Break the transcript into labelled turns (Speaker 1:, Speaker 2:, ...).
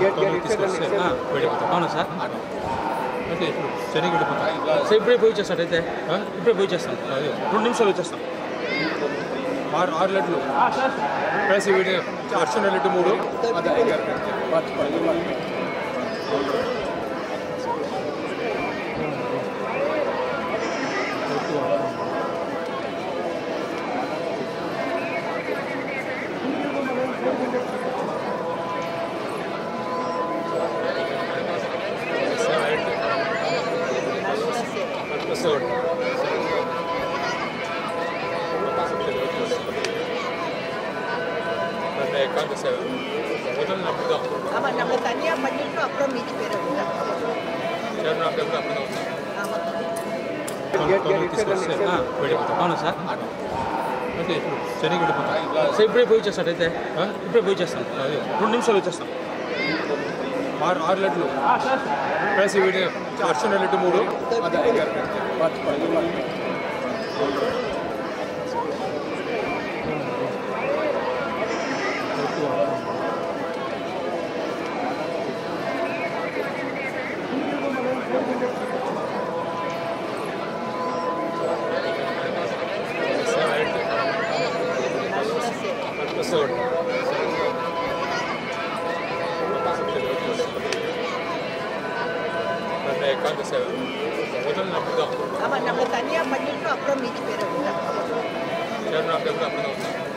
Speaker 1: తొందరగా తీసుకొస్తే వెళ్ళిపోతాం
Speaker 2: అవునా సార్
Speaker 1: అయితే ఇప్పుడు చెన్నైకి వెళ్ళిపోతాం
Speaker 2: సార్ ఇప్పుడే పోయి చేస్తాడు అయితే
Speaker 1: ఆ?
Speaker 2: ఇప్పుడే పోయి చేస్తాను
Speaker 1: అదే
Speaker 2: రెండు నిమిషాలు వచ్చేస్తాం
Speaker 1: ఆరు ఆరు లెట్లు ప్లస్ వీటి అర్చన లెట్ మూడు అదే ஏகாந்த சேவை முதல் அப்படிதான்
Speaker 3: ஆமாம் நம்ம தனியாக பண்ணிட்டோம் அப்புறம் மீதி பேர் வந்துட்டாங்க
Speaker 1: చరణ్ అప్పుడు అప్పుడు వస్తాం
Speaker 3: ஆமாம்
Speaker 1: తొందరగా తీసుకొస్తే వెళ్ళిపోతాం
Speaker 2: అవునా సార్
Speaker 1: అయితే ఇప్పుడు చెన్నైకి వెళ్ళిపోతాం
Speaker 2: సార్ ఇప్పుడే పోయి చేస్తాడు అయితే
Speaker 1: ఆ?
Speaker 2: ఇప్పుడే పోయి చేస్తాను
Speaker 1: అదే
Speaker 2: రెండు నిమిషాలు వచ్చేస్తాం
Speaker 1: ఆరు ఆరు లెట్లు ప్లస్ వీటి అర్చన లెట్ మూడు అదే ஏகாந்த சேவை முதல் அப்படிதான்
Speaker 3: ஆமாம் நம்ம தனியாக பண்ணிட்டோம் அப்புறம் மீதி பேர் வந்துட்டாங்க
Speaker 1: చరణ్ అప్పుడు అప్పుడు వస్తాం